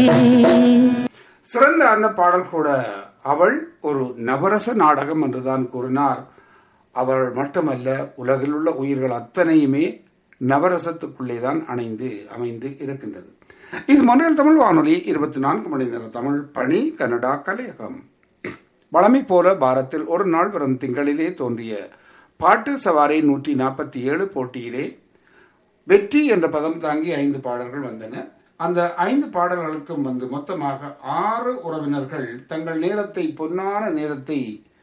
சிறந்த அந்த பாடல் கூட அவள் ஒரு நவரச நாடகம் என்றுதான் கூறினார் அவள் மட்டுமல்ல உலகில் உள்ள உயிர்கள் அத்தனையுமே நவரசத்துக்குள்ளே தான் அணைந்து அமைந்து இருக்கின்றது இது மொன்றியல் தமிழ் வானொலி இருபத்தி நான்கு மணி நேர தமிழ் பணி கனடா கலையகம் வளமை போல பாரத்தில் ஒரு நாள் வரும் திங்களிலே தோன்றிய பாட்டு சவாரி நூற்றி நாற்பத்தி ஏழு போட்டியிலே வெற்றி என்ற பதம் தாங்கி ஐந்து பாடல்கள் வந்தன அந்த ஐந்து பாடல்களுக்கும் வந்து மொத்தமாக ஆறு உறவினர்கள் தங்கள் நேரத்தை பொன்னான நேரத்தை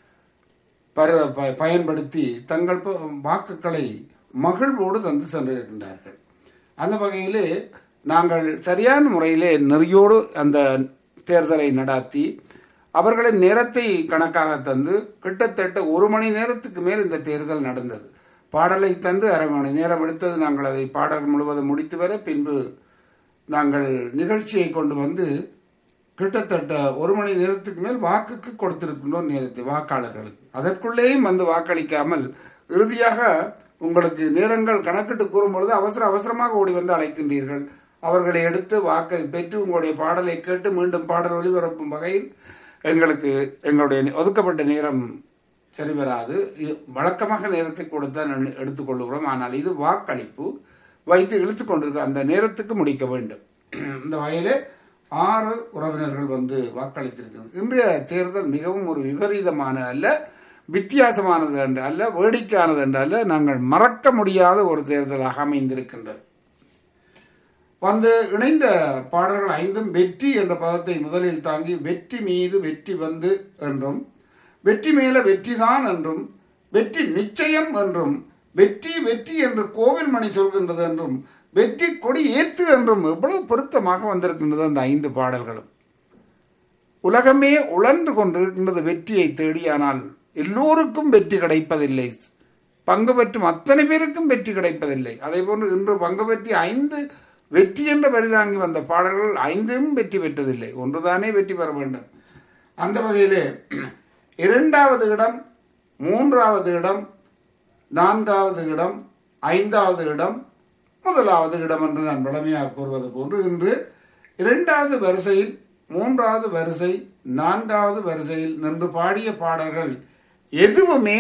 பர ப- பயன்படுத்தி தங்கள் ப- வாக்குகளை மகிழ்வோடு தந்து சென்றிருக்கின்றார்கள் அந்த வகையிலே நாங்கள் சரியான முறையிலே நெறியோடு அந்த தேர்தலை நடாத்தி அவர்களின் நேரத்தை கணக்காக தந்து கிட்டத்தட்ட ஒரு மணி நேரத்துக்கு மேல் இந்த தேர்தல் நடந்தது பாடலை தந்து அரை மணி நேரம் எடுத்தது நாங்கள் அதை பாடல் முழுவதும் முடித்து வர பின்பு நாங்கள் நிகழ்ச்சியை கொண்டு வந்து கிட்டத்தட்ட ஒரு மணி நேரத்துக்கு மேல் வாக்குக்கு கொடுத்திருக்கின்றோம் நேரத்தை வாக்காளர்களுக்கு அதற்குள்ளேயும் வந்து வாக்களிக்காமல் இறுதியாக உங்களுக்கு நேரங்கள் கணக்கிட்டு கூறும்பொழுது அவசர அவசரமாக ஓடி வந்து அழைக்கின்றீர்கள் அவர்களை எடுத்து வாக்கை பெற்று உங்களுடைய பாடலை கேட்டு மீண்டும் பாடல் ஒளிபரப்பும் வகையில் எங்களுக்கு எங்களுடைய ஒதுக்கப்பட்ட நேரம் சரி வராது இது வழக்கமாக நேரத்தை கொடுத்தான் எடுத்துக்கொள்கிறோம் ஆனால் இது வாக்களிப்பு வைத்து இழுத்து கொண்டிருக்க அந்த நேரத்துக்கு முடிக்க வேண்டும் இந்த வகையிலே ஆறு உறவினர்கள் வந்து வாக்களித்திருக்கிறார்கள் இன்றைய தேர்தல் மிகவும் ஒரு விபரீதமான அல்ல வித்தியாசமானது என்று அல்ல வேடிக்கையானது என்று அல்ல நாங்கள் மறக்க முடியாத ஒரு தேர்தலாக அமைந்திருக்கின்றது வந்து இணைந்த பாடல்கள் ஐந்தும் வெற்றி என்ற பதத்தை முதலில் தாங்கி வெற்றி மீது வெற்றி வந்து என்றும் வெற்றி மேல வெற்றிதான் என்றும் வெற்றி நிச்சயம் என்றும் வெற்றி வெற்றி என்று கோவில் மணி சொல்கின்றது என்றும் வெற்றி கொடி ஏற்று என்றும் எவ்வளவு பொருத்தமாக வந்திருக்கின்றது அந்த ஐந்து பாடல்களும் உலகமே உழன்று கொண்டிருக்கின்றது வெற்றியை தேடி ஆனால் எல்லோருக்கும் வெற்றி கிடைப்பதில்லை பங்கு பெற்றும் அத்தனை பேருக்கும் வெற்றி கிடைப்பதில்லை அதே போன்று இன்று பங்கு பெற்றி ஐந்து வெற்றி என்ற வரிதாங்கி வந்த பாடல்கள் ஐந்தும் வெற்றி பெற்றதில்லை ஒன்றுதானே வெற்றி பெற வேண்டும் அந்த வகையிலே இரண்டாவது இடம் மூன்றாவது இடம் நான்காவது இடம் ஐந்தாவது இடம் முதலாவது இடம் என்று நான் வளமையாக கூறுவது போன்று இன்று இரண்டாவது வரிசையில் மூன்றாவது வரிசை நான்காவது வரிசையில் நின்று பாடிய பாடல்கள் எதுவுமே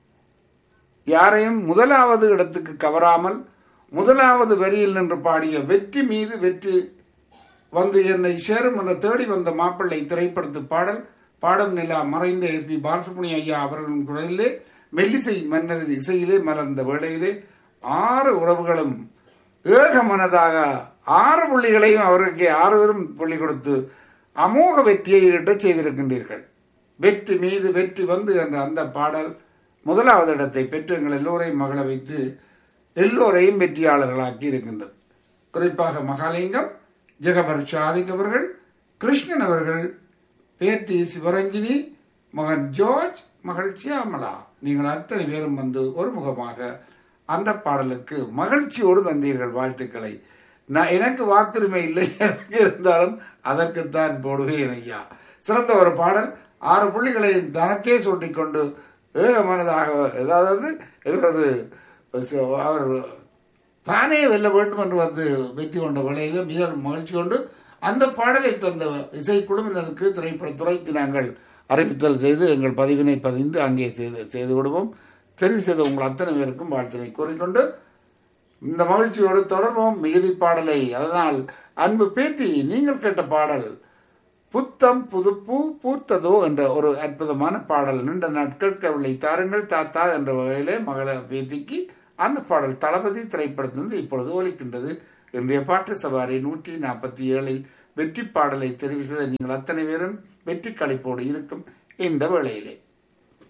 யாரையும் முதலாவது இடத்துக்கு கவராமல் முதலாவது வரியில் நின்று பாடிய வெற்றி மீது வெற்றி வந்து என்னை சேரும் என்ற தேடி வந்த மாப்பிள்ளை திரைப்படத்து பாடல் பாடம் நிலா மறைந்த எஸ் பி பாலசுப்ரமணிய ஐயா அவர்களின் குரலிலே மெல்லிசை மன்னரின் இசையிலே மலர்ந்த வேளையிலே ஆறு உறவுகளும் ஏக மனதாக ஆறு புள்ளிகளையும் அவருக்கு ஆறுவரும் புள்ளி கொடுத்து அமோக வெற்றியை ஈட்டச் செய்திருக்கின்றீர்கள் வெற்றி மீது வெற்றி வந்து என்ற அந்த பாடல் முதலாவது இடத்தை பெற்று எங்கள் எல்லோரையும் மகள வைத்து எல்லோரையும் வெற்றியாளர்களாக்கி இருக்கின்றது குறிப்பாக மகாலிங்கம் ஜெகபர் ஷாதிக் அவர்கள் கிருஷ்ணன் அவர்கள் பேத்தி சிவரஞ்சினி மகன் ஜோர்ஜ் மகள் சியாமலா நீங்கள் அத்தனை பேரும் வந்து ஒருமுகமாக அந்த பாடலுக்கு மகிழ்ச்சியோடு தந்தீர்கள் வாழ்த்துக்களை நான் எனக்கு வாக்குரிமை இல்லை எனக்கு இருந்தாலும் அதற்குத்தான் போடுவேன் ஐயா சிறந்த ஒரு பாடல் ஆறு புள்ளிகளை தனக்கே சூட்டிக்கொண்டு ஏகமானதாக அதாவது இவர் ஒரு அவர் தானே வெல்ல வேண்டும் என்று வந்து வெற்றி கொண்ட வேளையில் மிக மகிழ்ச்சி கொண்டு அந்த பாடலை தந்த இசை குழுவினருக்கு திரைப்படத்துறைக்கு நாங்கள் அறிவித்தல் செய்து எங்கள் பதிவினை பதிந்து அங்கே செய்து செய்து விடுவோம் தெரிவு செய்த உங்கள் அத்தனை பேருக்கும் வாழ்த்தினை கூறிக்கொண்டு இந்த மகிழ்ச்சியோடு தொடர்போம் மிகுதி பாடலை அதனால் அன்பு பேட்டி நீங்கள் கேட்ட பாடல் புத்தம் புதுப்பூ பூத்ததோ என்ற ஒரு அற்புதமான பாடல் நீண்ட நாட்கட்கவில்லை தாருங்கள் தாத்தா என்ற வகையிலே மகள பேத்திக்கு அந்த பாடல் தளபதி திரைப்படத்திலிருந்து இப்பொழுது ஒலிக்கின்றது இன்றைய பாட்டு சவாரி நூற்றி நாற்பத்தி ஏழில் வெற்றி பாடலை தெரிவு செய்த நீங்கள் அத்தனை பேரும் வெற்றி களிப்போடு இருக்கும் இந்த வேளையிலே